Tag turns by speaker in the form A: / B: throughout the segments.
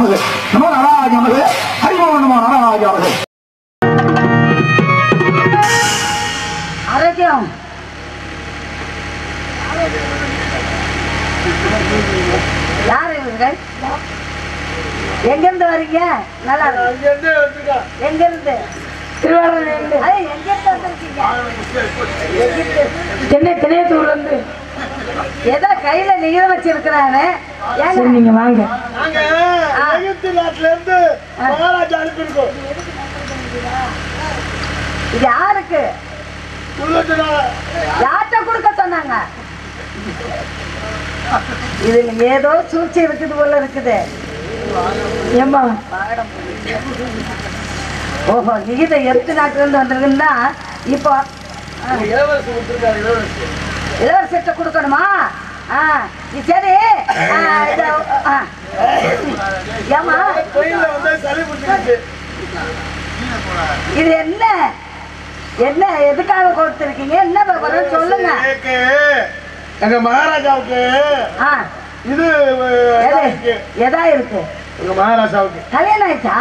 A: நமது நமோ நாராஜ நமது ஹரிமோ நமோ நாராஜ நமது
B: ஆரோக்கியம் யார் இவர்கள் எங்கிருந்து வரீங்க நல்லா இருக்கு. எங்கிருந்து திருவாரூர்லேருந்து எங்கிருந்து வந்திருக்கீங்க எகிப்து.
C: சென்னை திணையத்தூர்ல இருந்து
B: ஏதோ கையில நீங்க வச்சிருக்கிறாரு ஏங்க
C: சரி நீங்க வாங்க
D: நாங்க எகிப்து நாட்டுல இருந்து மகாராஜா அனுப்பியிருக்கோம்
B: இது யாருக்கு
D: உள்ளத்துல
B: யார்கிட்ட கொடுக்க சொன்னாங்க இதுல ஏதோ சூழ்ச்சி இருக்குது போல இருக்குது
C: ஏம்மா
B: ஓஹோ நீத எட்டு நாட்டுல இருந்து வந்திருக்குன்னா இப்போ ஆ,
D: இளவரசி கொடுத்துருக்காரு இளவரசி
B: இளவரசிட்ட கொடுக்கணுமா ஆ இது சரி ஆ, இது, ஆ. ஏம்மா
D: ட்ரெயின்ல வந்து சளி பிடிச்சிருச்சு
B: இது என்ன என்ன எதுக்காக கொடுத்துருக்கீங்க என்ன விவரம் சொல்லுங்க
D: எனக்கு எங்க மகாராஜாவுக்கு
B: ஆ
D: இது
B: எது
D: இருக்கு.
B: எதா இருக்கு
D: எங்க மகாராஜாவுக்கு
B: கல்யாணம் ஆயிடுச்சா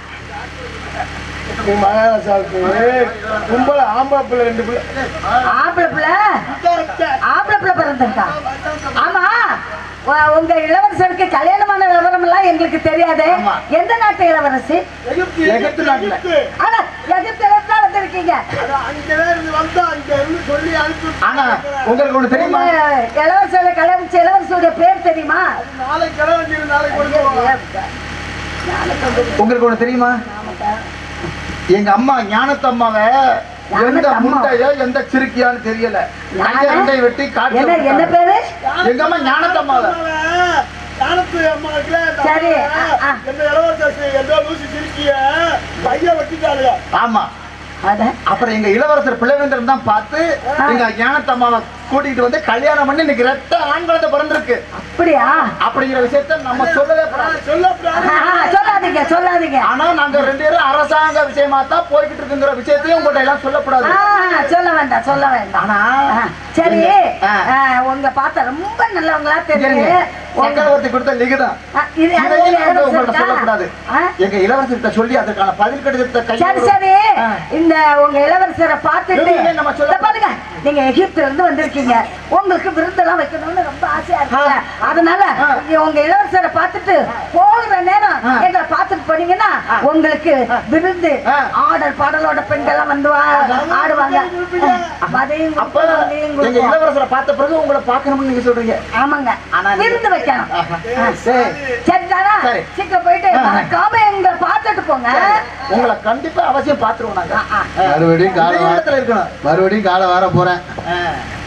D: எங்க மகாராஜாவுக்கு கும்பல ஆம்பளை பிள்ளை ரெண்டு பிள்ளை
B: ஆம்பளை பிள்ளை ஆம்பளை பிள்ளை பிறந்திருக்கா ஆமா உ- உங்க இளவரசருக்கு கல்யாணமான விவரம் எல்லாம் எங்களுக்கு தெரியாது எந்த நாட்டு இளவரசி
D: எகிப்து
A: எகிப்து நாட்டுல.
B: ஆனா எகிப்துல இருந்தா வந்திருக்கீங்க
D: அது அங்கதான் இருந்து வந்தா அங்க இருந்து சொல்லி அனுப்பி
A: ஆனா உங்களுக்கு ஒண்ணு
B: உங்க
A: தெரியுமா
B: இளவரசோட கல்யாணிச்ச இளவரசியோட பேர் தெரியுமா
D: நாளைக்கு கிளம்பி நாளைக்கு கொடுத்துருவோம்
A: உங்களுக்கு ஒண்ணு தெரியுமா எங்க அம்மா ஞானத்தம்மாவை எந்த
B: ஞானத்தம்மா.
A: முண்டையோ எந்த சிறுக்கியான்னு தெரியல கையை ரெண்டையும் வெட்டி காட்டி
B: என்ன என்ன பேரு
A: எங்க அம்மா ஞானத்தம்மாவை
D: ஞானத்து அம்மா இருக்குல்ல, இந்த
B: சரி,
D: அம்மா,
B: ஆ, ஆ.
D: என்ன இளவரசி எந்த லூசி சிரிக்கிய கைய வெட்டிட்டாளுங்க
A: ஆமா
B: அத
A: அப்புறம் எங்க இளவரசர் பிள்ளைவேந்தர் தான் பார்த்து எங்க ஞானத்தம்மாவை கூட்டிட்டு வந்து கல்யாணம் பண்ணி இன்னைக்கு ரெட்ட ஆண் குழந்தை பிறந்திருக்கு
B: அப்படியா
A: அப்படிங்கிற விஷயத்த நம்ம சொல்லவே கூடாது
D: சொல்லப்படாது
B: ஆ, ஆ, சொல்லாதீங்க சொல்லாதீங்க
A: ஆனா நாங்க ரெண்டு பேரும் அரசாங்க விஷயமா தான் போய்கிட்டு இருக்குங்கிற விஷயத்தையும் உங்கள்ட்ட எல்லாம் சொல்லக்கூடாது
B: ஆ, சொல்ல வேண்டாம் சொல்ல வேண்டாம்
A: ஆனா
B: ஆ, சரி
A: எங்க- ஆ.
B: ஆ, உங்க பார்த்தா ரொம்ப நல்லவங்களா
A: இருங்க.
B: தெரியுது உங்க-
A: சக்கரவர்த்தி கொடுத்த லிகிதம்
B: ஆ, இது யாரு
A: இதையும் நாங்க
B: இளவரசருக்கா?
A: உங்கள்ட்ட சொல்லக்கூடாது
B: ஆ?
A: எங்க இளவரசர்கிட்ட சொல்லி அதற்கான பதில் கடிதத்தை
B: சரி
A: கையில்
B: சரி
A: ஆ.
B: இந்த உங்க இளவரசரை பார்த்துட்டு
A: இல்ல, நம்ம சொல்ல-
B: இத பாருங்க நீங்க எகிப்துல இருந்து வந்திருக்கீங்க உங்களுக்கு விருந்தெல்லாம் வைக்கணும்னு ரொம்ப ஆசையா இருக்கு அதனால
A: ஆ.
B: நீங்க உங்க இளவரசரை பார்த்துட்டு போகிற நேரம்
A: ஆ.
B: எங்களை பார்த்துட்டு போனீங்கன்னா உங்களுக்கு விருந்து
A: ஆ.
B: ஆடல் பாடலோட பெண்கள்லாம் வந்து வா- ஆடுவாங்க அதையும்
A: அப்ப
B: கொடுப்போம், அதையும்
A: எங்க
B: கொடுப்போம்.
A: இளவரசரை பார்த்த பிறகு உங்களை பார்க்கணும்னு நீங்க சொல்றீங்க
B: ஆமாங்க
A: ஆனா நீங்க-
B: விருந்து வைக்கணும்
A: ஆஹா. சரி
B: சரி தானா
A: சரி.
B: சீக்கிரம் போயிட்டு
A: ஆ.
B: மறக்காம எங்களை பார்த்துட்டு போங்க
A: உங்களை கண்டிப்பா அவசியம் பாத்துருவோம் நாங்க
B: ஆ, ஆ.
E: மறுபடியும் காலை
A: இதே
E: வா-
A: இடத்துல இருக்கணும்
E: மறுபடியும் காலை வார போறேன்
A: ஆ.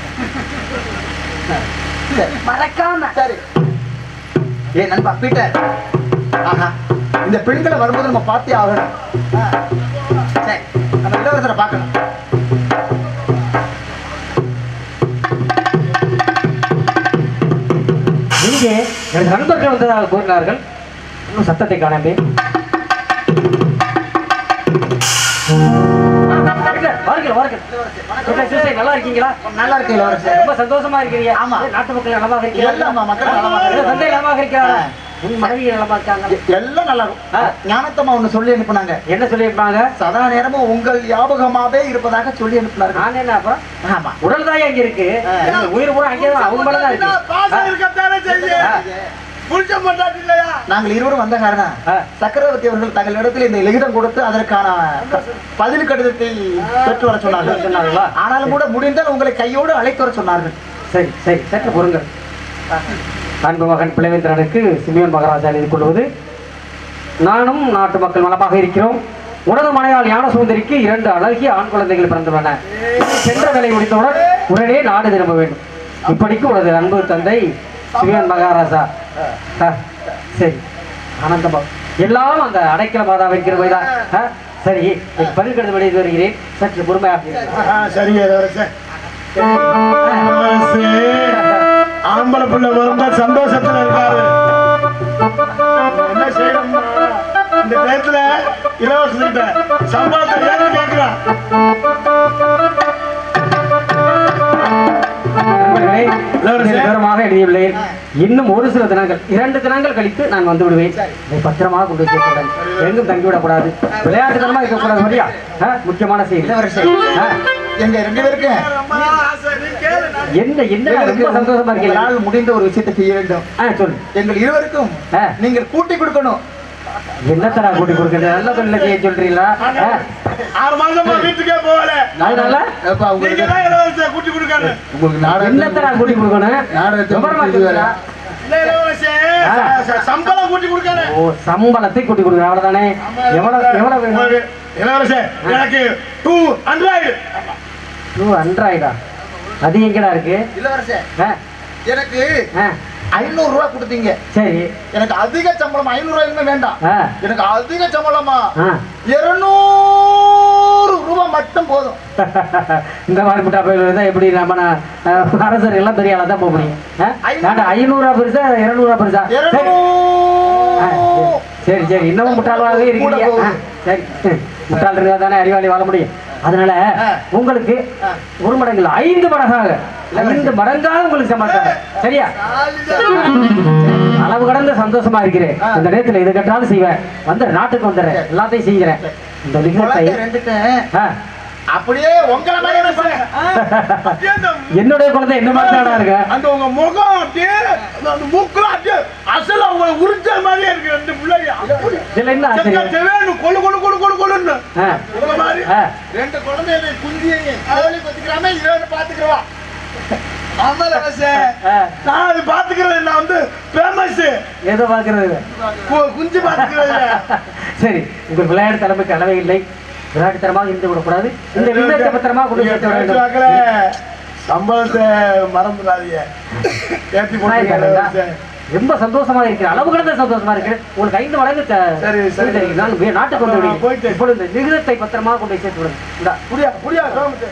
A: சரி,
B: மறக்காம
A: சரி ஏ நண்பா பீட்டர் ஆஹா இந்த பெண்களை வரும்போது நம்ம பார்த்தே ஆகணும் ஆ. சரி நம்ம இளவரசரை பார்க்கணும்
F: இங்கே எனது நண்பர்கள் வந்ததாக கூறினார்கள் இன்னும் சத்தத்தை காணவே வாருங்கள் வாருங்கள் என்ன சிவசை, நல்லா இருக்கீங்களா
A: நல்லா இருக்கு இளவரசர்
F: ரொம்ப சந்தோஷமா இருக்கிறீங்க
A: ஆமா.
F: நாட்டு மக்கள் நலமாக
A: எல்லா
F: இருக்கிறாங்க
A: மக்கள் நலமாக இருக்கிறாங்க.
F: தந்தை நலமாக இருக்கிறாரா
A: ஆ.
F: உன் மனைவி நலமா இருக்காங்க
A: எல்லாம் நல்லா
F: ஆ.
A: இருக்கும் ஞானத்தம்மா ஒண்ணு சொல்லி அனுப்புனாங்க
F: என்ன சொல்லியிருப்பாங்க
A: சதா நேரமும் உங்கள் ஞாபகமாவே இருப்பதாக சொல்லி அனுப்புனார்கள்
F: நான் என்ன அப்புறம்
A: ஆமா
F: உடல் தான் அங்க இருக்கு
A: ஆ.
F: எனக்கு உயிர் பூரா அங்கே தான் அவங்க மேல தான் இருக்கு
D: பாசம்
F: ஆ.
D: இருக்கத்தானே செய்ய
F: ஆ.
D: புடிச்ச மாட்டாட்டு இல்லையா
A: நாங்கள் இருவரும் வந்த காரணம்
F: ஆ.
A: சக்கரவர்த்தி அவர்கள் தங்கள் இடத்தில் இந்த லிகிதம் கொடுத்து அதற்கான க- பதில் கடிதத்தை பெற்று வர சொன்னார்கள்
F: சொன்னார்களா?
A: ஆனாலும் கூட முடிந்தால் உங்களை கையோடு அழைத்து வர சொன்னார்கள்
F: சரி சரி சற்று பொறுங்கள் அன்பு மகன் பிளவேந்திரனுக்கு சிமியோன் மகாராஜா எழுதி கொள்வது நானும் நாட்டு மக்கள் நலமாக இருக்கிறோம் உனது மனையால் ஞான சுந்தரிக்கு இரண்டு அழகிய ஆண் குழந்தைகள் பிறந்துள்ளன சென்ற வேலை முடித்தவுடன் உடனே நாடு திரும்ப வேண்டும் இப்படிக்கு உனது அன்பு தந்தை சிமியோன் மகாராஜா ஆ, சரி ஆனந்தமா எல்லாம் அந்த அடைக்கல மாதாவின் கிருபைதான் ஆ, சரி என் பதில் கடிதம் எழுதி வருகிறேன் சற்று பொறுமையாக இருங்கள்.
D: ஆ, சரிங்க இளவரசே. இளவரசே, ஆம்பளை பிள்ளை வருந்தா சந்தோஷத்துல இருக்காரு என்ன செய்யணும்னா இந்த டயத்துல இளவரசர்கிட்ட சம்பளத்தை ஏன்னு கேட்கிறான்
F: நண்பர்களே,
D: இளவரசே.
F: இந்த விவரமாக எழுதியுள்ளேன் இன்னும் ஒரு சில தினங்கள் இரண்டு தினங்கள் கழித்து நான் வந்து விடுவேன் இதை பத்திரமாக கொண்டு போய் சேர்த்துடன் எங்கும் தங்கிவிடக்கூடாது விளையாட்டுத்தனமா இருக்கக்கூடாது சரியா ஆ, முக்கியமான செய்தி
A: இளவரசே
F: ஆ,
A: எங்க ரெண்டு பேருக்கும்
D: அம்மா, ஆசை, நீ கேளு, நான்
F: என்ன என்ன ரொம்ப
A: எங்களுக்கு
F: சந்தோஷமா இருக்கீங்க
A: உங்களால் முடிந்த ஒரு விஷயத்தை செய்ய வேண்டும்
F: ஆ சொல்லு
A: எங்கள் இருவருக்கும்
F: ஆ.
A: நீங்கள் கூட்டி கொடுக்கணும்
F: என்னத்தடா கூட்டி கொடுக்குறது நல்ல தொழில செய்ய சொல்றீங்களா ஆ,
D: ஆறு மாசமா வீட்டுக்கே போகல
F: அதனால
A: அப்ப
D: நீங்க
A: உங்களுக்கு
D: தான் இளவரசியை கூட்டி கொடுக்காரு
A: உங்களுக்கு
F: என்னத்தடா
A: நாடகத்தை
F: கூட்டி கொடுக்கணும்
A: நாடகத்தை
F: விவரமா
A: முடிச்சு
F: சொல்லுடா.
D: இல்ல இளவரசி
F: ஆ.
D: ச- சம்பளம் கூட்டி கொடுக்காரு
F: ஓ சம்பளத்தை கூட்டி கொடுக்குறேன் அவ்வளவுதானே எவ்வளவு எவ்வளவு வேணும்
D: இளவரசி எனக்கு டூ ஹண்ட்ரட்
F: டூ ஹண்ட்ராய்டா அது எங்கடா இருக்கு
A: இளவரசே
F: ஆ,
A: எனக்கு
F: ஆ,
A: ஐநூறு ரூபாய் கொடுத்தீங்க
F: சரி
A: எனக்கு அதிக சம்பளம் ஐநூறு ரூபாய் வேண்டாம்
F: ஆ,
A: எனக்கு அதிக சம்பளமா
F: ஆ.
A: இருநூறு ரூபாய் மட்டும் போதும்
F: இந்த மாதிரி முட்டா போய் இருந்தா எப்படி நம்ம நான், அஹ், அரசர் எல்லாம் பெரிய ஆளா தான் போக முடியும் ஆ? ஏன்டா, ஐநூறுரூவா பெருசா இருநூறுவா பெருசா சரி. ஆ,
A: இருநூறு
F: சரி சரி இன்னமும் முட்டாளாகவே இருக்கிறீங்க
A: கூட
F: ஆ, சரி முட்டாள் இருந்தா தானே அறிவாளி வாழ முடியும் அதனால
A: ஆ.
F: உங்களுக்கு
A: ஆ.
F: ஒரு மடங்கு இல்ல, ஐந்து மடங்காக ஐந்து மடங்காக உங்களுக்கு சம்பளம் சரியா அளவு கடந்த சந்தோஷமா இருக்கிறேன்
A: ஆ.
F: இந்த நேரத்துல இது கட்டாலும் செய்வேன் வந்து நாட்டுக்கு வந்துடுறேன் எல்லாத்தையும் செய்கிறேன் இந்த லிங்கத்தை
A: குழந்தை ரெண்டுக்கும்
F: ஆ,
A: அப்படியே உங்களை மாதிரி இருப்பாங்க.
D: அப்படியே அந்த
F: என்னுடைய குழந்தை என்ன மாதிரி இருக்க
D: அந்த உங்க முகம் அப்படியே அந்த- அந்த மூக்குலாம் அப்படியே அசல் அவங்க உரிச்ச மாதிரியே இருக்கு ரெண்டு பிள்ளைங்க அப்படி
F: இதுல என்ன
D: செக்க
F: ஆச்சரியம்
D: செவேன்னு கொழு கொழு கொழு கொழு கொழுன்னு
F: ஆ,
D: உங்க மாதிரி
F: ஆ.
A: ரெண்டு குழந்தைய குஞ்சியங்க கோழி கொத்திக்கிறாம இவன் பாத்துக்கிறவா
D: ஆமால ரசே
F: ஆ.
D: நான் அது பாத்துக்கிறது நான் வந்து ஃபேமஸ்
F: ஏதோ பாக்குறது
D: குஞ்சு பாத்துக்கிறது
F: சரி உங்கள் விளையாட்டு தலைமைக்கு அளவே இல்லை விளையாட்டுத்தனமாக இருந்து விடக்கூடாது இந்த விவேக பத்திரமா கொண்டு
D: நீங்க
F: சேர்த்து விட
D: பேச்சு
F: வேண்டும்
D: வாக்குல சம்பளத்தை மறந்துடாதீங்க ஏத்தி போட்டுருங்க இளவரசே.
F: ரொம்ப சந்தோஷமா இருக்கிறேன் அளவு கடந்த சந்தோஷமா இருக்கிறேன் உங்களுக்கு ஐந்து மடங்கு த-
D: சரி, சரி.
F: தெரியும். நான் வே- நாட்டுக்கு வந்து
D: நான்
F: விடுகிறேன்.
D: போயிட்டு.
F: இப்பொழுது இந்த விகிதத்தை பத்திரமா கொண்டு போய் சேர்த்து விடுங்க இந்தா.
D: புரியா புரியா சோமத்து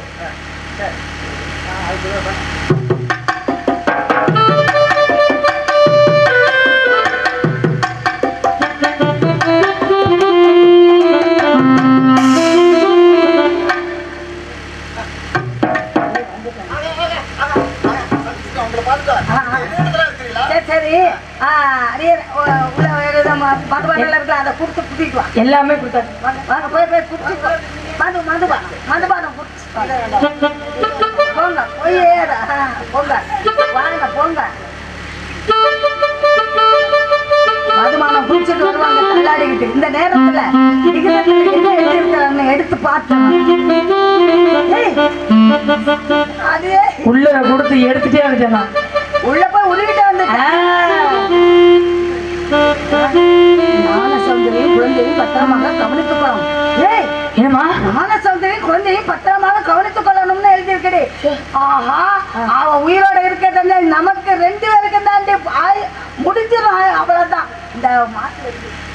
B: சரி சரி ஆ, அடியே, உ- உள்ள வேற ஏதோ ம- மதுபானம் இருக்குல்ல, அதை கொடுத்து கூட்டிட்டு வா.
C: எல்லாமே கொடுத்தாச்சு
B: வாங்க, வாங்க, போய் போய் குடிச்சிட்டு வா. மது மதுபானம் மதுபானம் குடிச்சிட்டு வா. போங்க போய் ஏறு. ஆ, போங்க வாங்க போங்க மதுபானம் குடிச்சிட்டு வருவாங்க தள்ளாடிக்கிட்டு இந்த நேரத்துல விகிதத்துல என்ன எழுதியிருக்கிறான்னு எடுத்து பார்த்தேன் ஏய், அது
C: உள்ள கொடுத்து எடுத்துட்டே வந்துட்டேன் நான்.
B: உள்ள போய் உருவிட்டு வந்து ஞான சௌந்தரியும் குழந்தையும் பத்திரமாக கவனித்துக் கொள்ளணும் ஏய்
C: ஏமா
B: ஞான சௌந்தரியும் குழந்தையும் பத்திரமாக கவனித்துக் கொள்ளணும்னு எழுதியிருக்கடி ஆஹா அவ உயிரோட இருக்கிறது நமக்கு ரெண்டு பேருக்கு தாண்டி ஆயு- முடிஞ்சிடும் ஆயு- அவ்வளவுதான் இந்த மாட்டு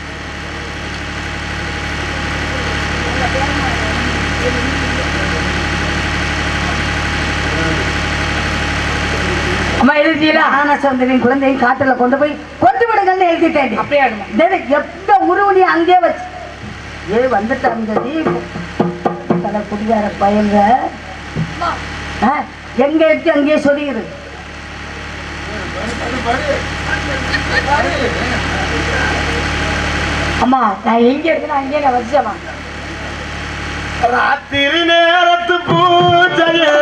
C: அம்மா எழுதிட்டீங்களா
B: ஞான சௌந்தரியும் குழந்தையும் காட்டுல கொண்டு போய் கொண்டு விடுங்கன்னு எழுதிட்டேன்
C: அப்படியே ஆடுமா
B: டேய், எப்ப உருவனி அங்கேயே வச்சு ஏ வந்துட்டாங்க தலை குடிகார பயங்க ஆ, எங்க எடுத்து அங்கேயே சொல்லிடு
C: அம்மா நான் எங்க எடுத்து அங்கேயே நான் வச்சேம்மா
D: ராத்திரி நேரத்து பூஜையே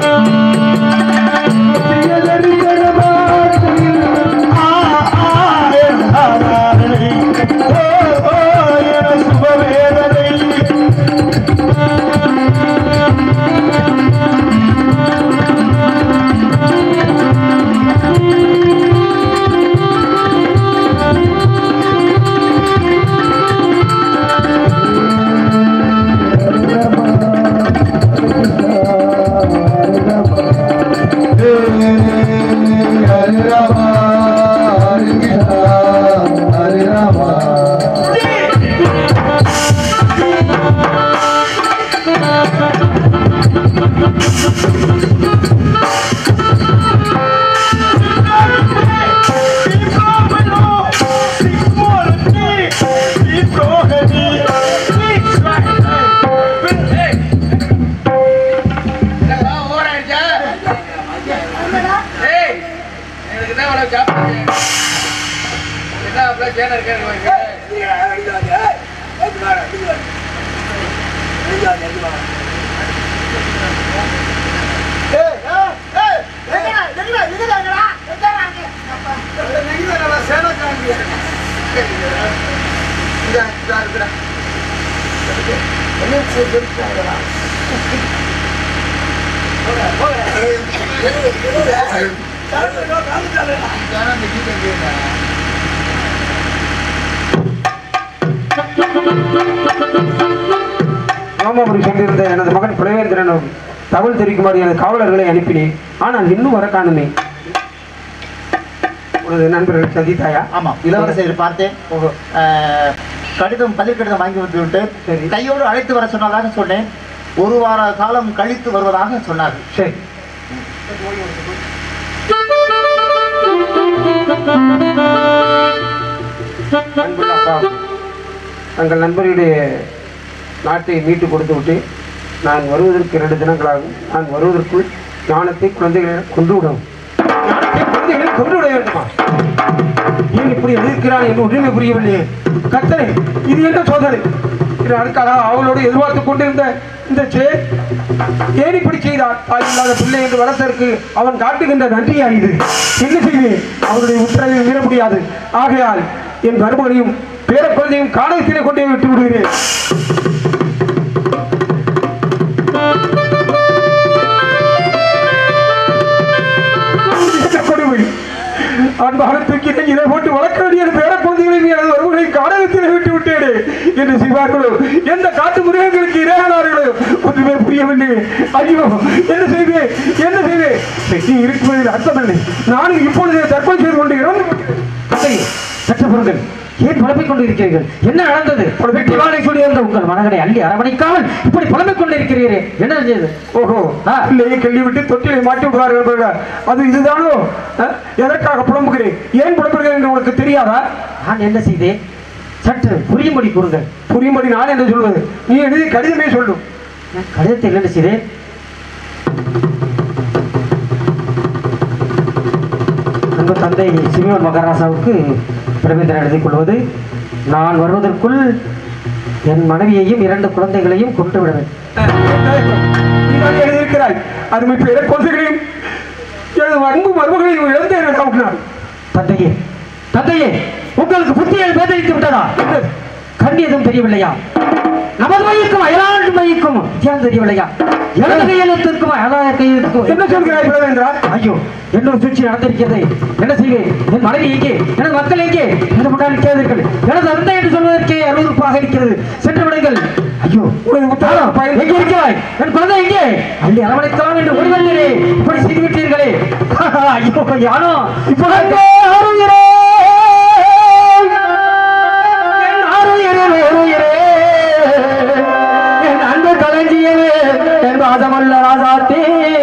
D: ஆ, ஆ, என் ஆராதனை. ஓ, ஓ, என் சுபவேதனை.
F: ரோமாபுரி சென்றிருந்த எனது மகன் புலவேந்திரன் தகவல் தெரிவிக்குமாறு எனது காவலர்களை அனுப்பினேன் ஆனால் இன்னும் வர காணுமே உனது நண்பர்கள் சந்தித்தாயா
A: ஆமா இளவரசர் பார்த்தேன்
F: ஓஹோ
A: ஆஹ், கடிதம் பதில் கடிதம் வாங்கி வந்து விட்டு
F: சரி.
A: கையோடு அழைத்து வர சொன்னதாக சொன்னேன் ஒரு வார காலம் கழித்து வருவதாக சொன்னார்கள்
F: சரி அன்புள்ள அப்பா தங்கள் நண்பருடைய நாட்டை மீட்டு கொடுத்து விட்டு நான் வருவதற்கு இரண்டு தினங்களாகும் நான் வருவதற்குள் ஞானத்தை குழந்தைகளை கொண்டு விடவும் ஞானத்தை குழந்தைகளை கொண்டு விட வேண்டுமா ஏன் இப்படி எதிர்க்கிறான் என்று உரிமை புரியவில்லையே கத்தனை இது என்ன சோதனை இரு நாட்களாக அவளோடு எதிர்பார்த்து கொண்டிருந்த இந்த செயல் ஏன் இப்படி செய்தார் தாய் இல்லாத பிள்ளை என்று வளர்த்ததற்கு அவன் காட்டுகின்ற நன்றியா இது என்ன செய்வேன் அவனுடைய உத்தரவை மீற முடியாது ஆகையால் என் மருமகனையும் பேர குழந்தையும் காணகத்திலே கொண்டே விட்டு விடுகிறேன் என்ன கொடுமை அன்பாக தூக்கி இதை போட்டு வளர்க்க வேண்டிய பேர குழந்தைகளையும் எனது வருவதை காடகத்தில் விட்டு விட்டேனே என்று செய்வார்களோ எந்த காட்டு மிருகங்களுக்கு இரையானார்களோ ஒன்றுமே புரியவில்லை ஐயோ என்ன செய்வேன் என்ன செய்வேன் நீ இருக்குவதில் அர்த்தமில்லை நானும் இப்பொழுது தற்கொலை செய்து கொண்டு இறந்து விட்டேன்.
E: சற்று பொருங்கள் ஏன் புலம்பிக் கொண்டிருக்கிறீர்கள் என்ன நடந்தது திவாலை சொல்லியிருந்த உங்கள் மகனை அள்ளி அரவணைக்காமல் இப்படி புலம்பிக் கொண்டிருக்கிறீரே என்ன செய்தது
F: ஓஹோ
E: ஆ.
F: பிள்ளையை கிள்ளி விட்டு தொட்டிலை மாட்டி விடுவார்கள் என்பதா? அது இதுதானோ ஆ? எதற்காக புலம்புகிறேன் ஏன் புலம்புகிறேன் என்று உனக்கு தெரியாதா
E: நான் என்ன செய்தேன் சற்று புரியும்படி கூறுங்கள்
F: புரியும்படி நான் என்று சொல்வது நீ எழுதி கடிதமே சொல்லும்
E: நான் கடிதத்தில் என்ன செய்தேன் அன்பு தந்தை சிமியோன் மகாராசாவுக்கு பிரபேந்திரன் எழுதிக் கொள்வது நான் வருவதற்குள் என் மனைவியையும் இரண்டு குழந்தைகளையும் கொண்டு விட வேண்டும்
F: நீதான் எழுதியிருக்கிறாய் அருமை பேர குழந்தைகளையும் எனது அன்பு மருமகளையும் இழந்தேன் நமக்கு நான்
E: தந்தையே தந்தையே உங்களுக்கு புத்தியில் பேதரித்து விட்டதா கண் எதுவும் தெரியவில்லையா நமது மையக்கும் அயலாண்டு மையக்கும் வித்தியாசம் தெரியவில்லையா எனது கையெழுத்திற்கும் அயலாய கையெழுத்துக்கும்
F: என்ன சொல்கிறாய் பிரவேந்திரா
E: ஐயோ என்னொரு சூழ்ச்சி நடந்திருக்கிறது என்ன செய்வேன் என் மனைவி எங்கே எனது மக்கள் எங்கே எனது முன்னாடி கேளுங்கள் எனது அருந்தை என்று சொல்வதற்கே அருவருப்பாக இருக்கிறது சென்று விடுங்கள் ஐயோ
F: உனது உத்தரவு பயன்
E: எங்கே இருக்கிறாய் என் குழந்தை எங்கே அள்ளி அரவணைக்கலாம் என்று ஓடி வந்தேனே இப்படி செய்து விட்டீர்களே ஐயோ யானோ இப்போ அருகிறே என் அருகிறே அருகிறே என் அன்பு களஞ்சியமே என் பாதமல்ல ராசாத்தே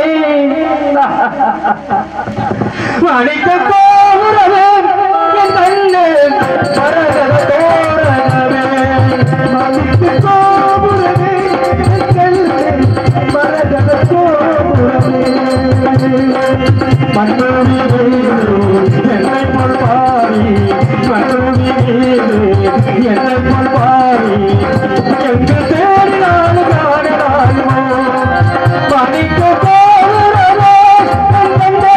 E: மணிக்க கோபுரமே என் கண்ணே மரகத தோரணமே மணிக்க கோபுரமே என் கண்ணே மரகத கோபுரமே மன்னவி என்னை பொறுப்பாரி மன்னவி என்னை பொறுப்பாரி எங்கு தேடினாலும் காணலாகுமோ மணிக்க கோபுரமே என் கண்ணே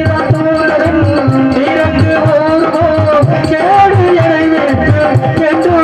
E: என்று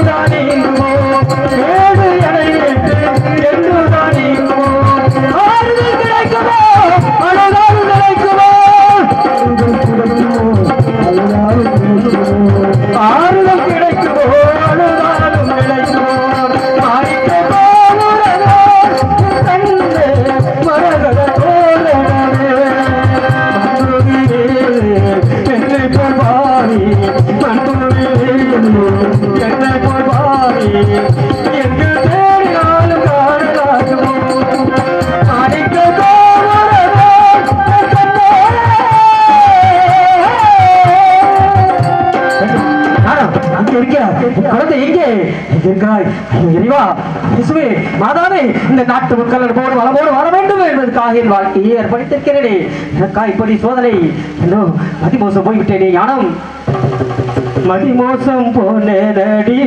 E: எங்கே இருக்கிறார் என் குழந்தை எங்கே எங்கே இருக்கிறாய் ஐயோ இறைவா இயேசுவே மாதாவே இந்த நாட்டு மக்கள் போடு வளமோடு வாழ வேண்டும் என்பதற்காக என் வாழ்க்கையை அர்ப்பணித்திருக்கிறேனே எனக்கா இப்படி சோதனை என்னோ மதிமோசம் போய்விட்டேனே ஞானம் மதிமோசம் போனடி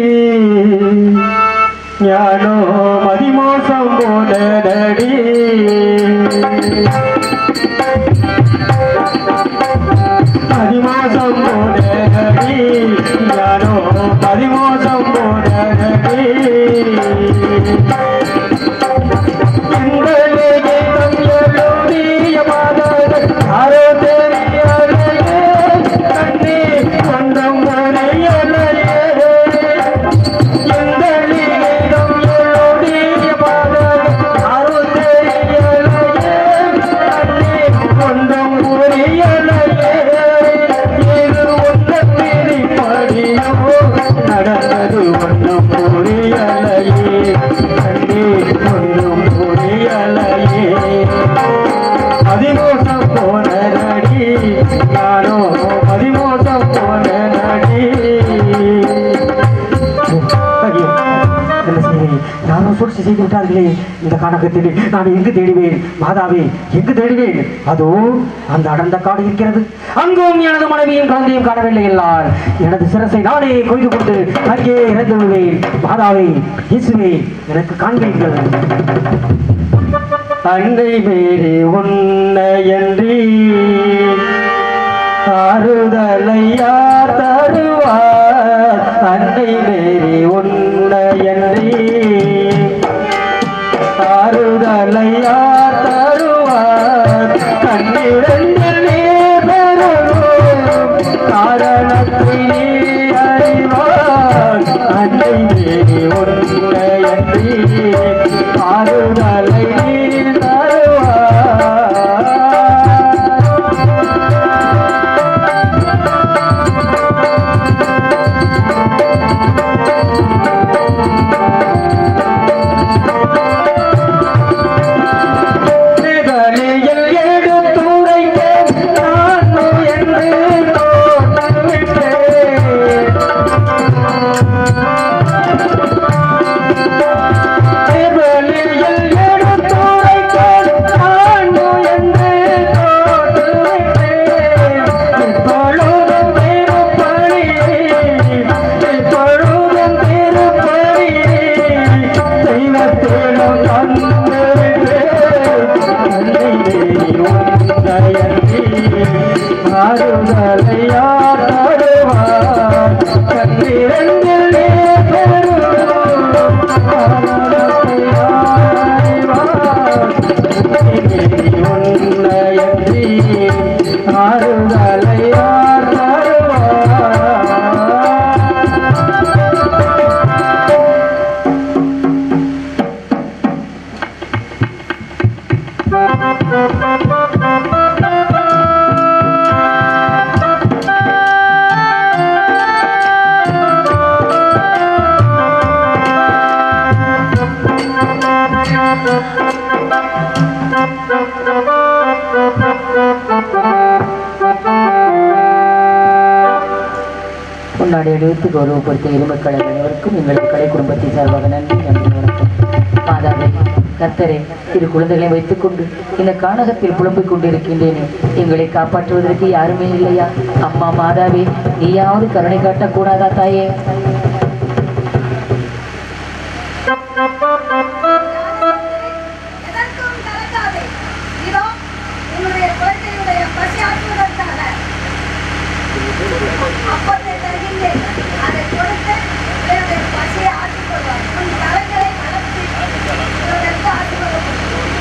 E: ஞானோ மதிமோசம் போனடி மதிமோசம் போனடி ஞானோ மதிமோசம் போனடி எங்களே கீதம் எழுதிய மாதர் யாரோ தெரியலையே கண்ணே சொந்தம் வரையலையே எங்களே கீதம் எழுதிய மாதர் யாரோ தெரியலையே கண்ணே சொந்தம் புரியலையே இது ஒன்றத்திரி படியோ நடந்தது ஒன்றும் புரியலையே கண்ணே ஒன்றும் புரியலையே அதிமோசம் போன நடி நானோ அதிமோசம் போன நடி ஐயோ, என்ன செய்வேன் யாரோ சூழ்ச்சி செய்து விட்டார்களே இந்த காணகத்தில் நான் எங்கு தேடுவேன் மாதாவே எங்கு தேடுவேன் அதோ அந்த அடர்ந்த காடு இருக்கிறது அங்கும் எனது மனைவியும் குழந்தையும் காணவில்லை எல்லார் எனது சிரசை நானே கொய்து கொண்டு அங்கே இறந்து விடுவேன் மாதாவே இயேசுவே எனக்கு காண்பீர்கள் அன்னை மேரி உன்னையன்றி ஆறுதலை யார் தருவார் அன்னை மேரி உன்னையன்றி ஆறுதலை யார் தருவார் கண்ணிரண்டில் நீர் பெறும் காரணத்தை நீ அறிவார் அன்னை மேரி உன்னையன்றி ஆறுதலை நீர் தருவார் நிகழியில் எடுத்துரைக்க நான் என்று தோன்றுவிட்டேன் நிகழியில் எடுத்துரைக்க நான் என்று தோன்றுவிட்டேன் இப்பொழுதும் திருப்பணி இப்பொழுதும் திருப்பணி தெய்வத்திடம் ஆறுதலையார் தருவார்
G: முன்னாடி எடுத்து கௌரவப்படுத்திய எலுமக்களை அனைவருக்கும் எங்கள் கலை குடும்பத்தின் சார்பாக நன்றி நன்றி வணக்கம் மாதாவே கர்த்தரே இரு குழந்தைகளை வைத்துக்கொண்டு இந்த கானகத்தில் புலம்பிக் கொண்டிருக்கின்றேனே எங்களை காப்பாற்றுவதற்கு யாருமே இல்லையா அம்மா மாதாவே நீயாவது கருணை காட்டக்கூடாதா தாயே
B: எதற்கும் கலங்காதே இதோ உன்னுடைய குழந்தையுடைய பசி ஆற்றுவதற்காக அப்பத்தை தருகின்றேன் அதை கொடுத்து என்னுடைய பசியை ஆற்றிக் கொள்வார் உன் கரங்களை வளர்த்தி இவர்களுக்கு ஆசீர்வாதம்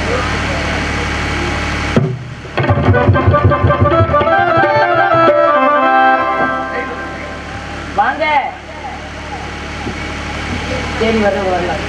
G: வாங்க சரி வர வரலாம்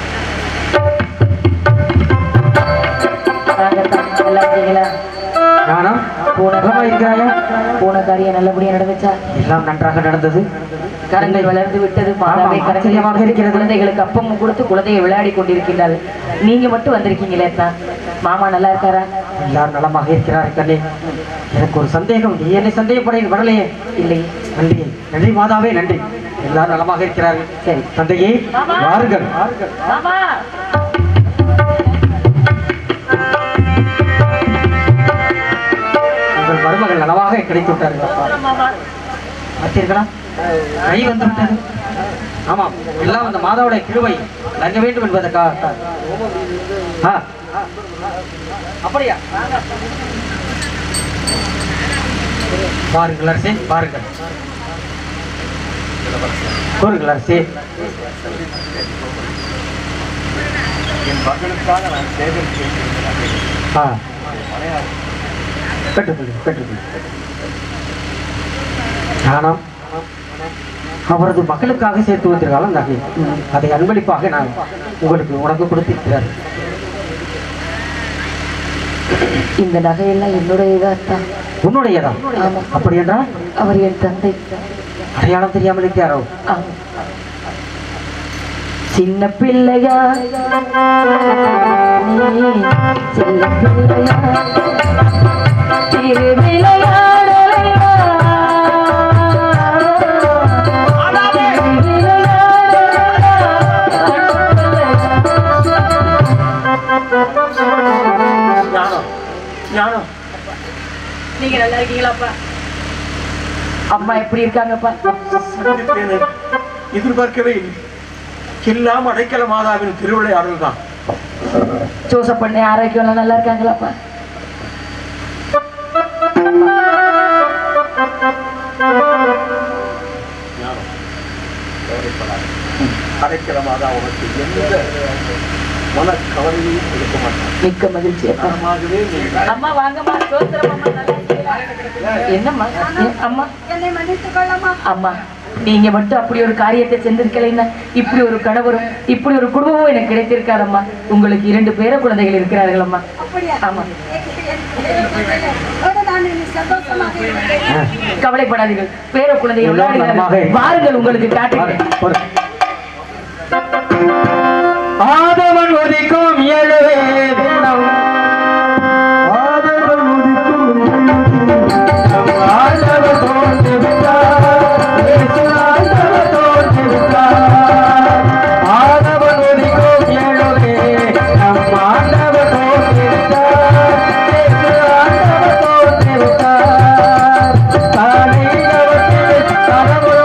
G: வாங்க தம்பி, நல்லா இருக்கீங்களா
E: ஞானம்
G: பூனை
E: நலமா இருக்கிறாயா
G: பூனை காரியம் நல்லபடியா நடந்துச்சா
E: எல்லாம் நன்றாக நடந்தது
G: கரங்கள் வளர்ந்து விட்டது மாதாவை
E: ஆமாம்,
G: கரங்கள்
E: ஆச்சரியமாக இருக்கிறது.
G: குழந்தைகளுக்கு அப்பமும் கொடுத்து குழந்தையை விளையாடி கொண்டிருக்கின்றார்கள் நீங்க மட்டும் வந்திருக்கீங்களே அத்தான் மாமா நல்லா இருக்காரா
E: எல்லாரும் நலமாக இருக்கிறார்கள் கண்ணே எனக்கு ஒரு சந்தேகம் நீ என்னை சந்தேகப்பட வரலையே
G: இல்லை
E: நன்றி நன்றி மாதாவே நன்றி எல்லாரும் நலமாக இருக்கிறார்கள் சரி தந்தையே வாருங்கள்
C: மாமா
E: உங்கள் மருமகள் நலமாக கிடைத்து விட்டார்கள் அப்பா
C: மாமா
E: பார்த்தீர்களா கை வந்து விட்டது ஆமாம் எல்லாம் அந்த மாதாவுடைய கிருவை தங்க வேண்டும் என்பதற்காக ஆ அப்படியா பாருங்கள் அரசே பாருங்கள் கூறுங்கள் அரசே
D: என் மகனுக்காக நான் சேகரித்து
E: ஆ கட்டுக்கொள்ளுங்கள் கட்டுக்கொள்ளுங்கள் ஆனால் அவரது மகளுக்காக சேர்த்து வந்திருக்காலும் நகை அதை அன்பளிப்பாக நான் உங்களுக்கு உனக்கு கொடுத்திருக்கிறார்
G: இந்த நகையெல்லாம் என்னுடையதா தான்
E: உன்னுடையதா
G: ஆமா.
E: அப்படி என்றால்
G: அவர் என் தந்தை
E: அடையாளம் தெரியாமல் இருக்கிறாரோ
G: ஆமா. சின்ன பிள்ளையா நீ சின்ன பிள்ளையா திருவிளையாடலையா
D: ஞானம் ஞானம்
C: நீங்க நல்லா இருக்கீங்களாப்பா
G: அம்மா எப்படி இருக்காங்கப்பா
D: சந்தித்தேனே. எதிர்பார்க்கவே இல்லை எல்லாம் அடைக்கல மாதாவின் திருவிளையாடல் தான்
G: ஜோசப் பண்ண ஆரோக்கியம் நல்லா இருக்காங்களாப்பா
D: அடைக்கல மாதா உனக்கு எந்த மன கவலையும் இருக்க மாட்டான்
G: மிக்க மகிழ்ச்சி அப்பா
D: மனமாகவே நீ
C: அம்மா வாங்கம்மா சோத்திரம் அம்மா நல்லா இருக்கீங்களா
G: என்னம்மா ஏ- அம்மா
B: என்னை மன்னித்துக் கொள்ளம்மா
G: அம்மா நீங்க மட்டும் அப்படி ஒரு காரியத்தை செஞ்சிருக்கலைன்னா இப்படி ஒரு கணவரும் இப்படி ஒரு குடும்பமும் எனக்கு கிடைத்திருக்காதம்மா உங்களுக்கு இரண்டு பேர குழந்தைகள் இருக்கிறார்கள் அம்மா
B: அப்படியா
G: ஆமா.
B: அதோட நான் இனி சந்தோஷமாக இருக்கிறேன்
G: கவலைப்படாதீர்கள் பேர குழந்தைகள்
E: எல்லோரும்
G: விளையாடுகிறார்கள்.
E: நலமாக
G: வாருங்கள் உங்களுக்கு காட்டுகிறேன்
E: ஆதவன் உதிக்கும் எழுவே தினம் ஆதவன் உதிக்கும் ஆண்டவர் தோன்றி விட்டார் இயேசு ஆண்டவர் தோன்றி விட்டார் ஆதவன் உதிக்கும் எழுவே நம் ஆண்டவர் தோன்றி விட்டார் இயேசு ஆண்டவர் தோன்றி விட்டார் காலையில் அவர்கள் கடவுள்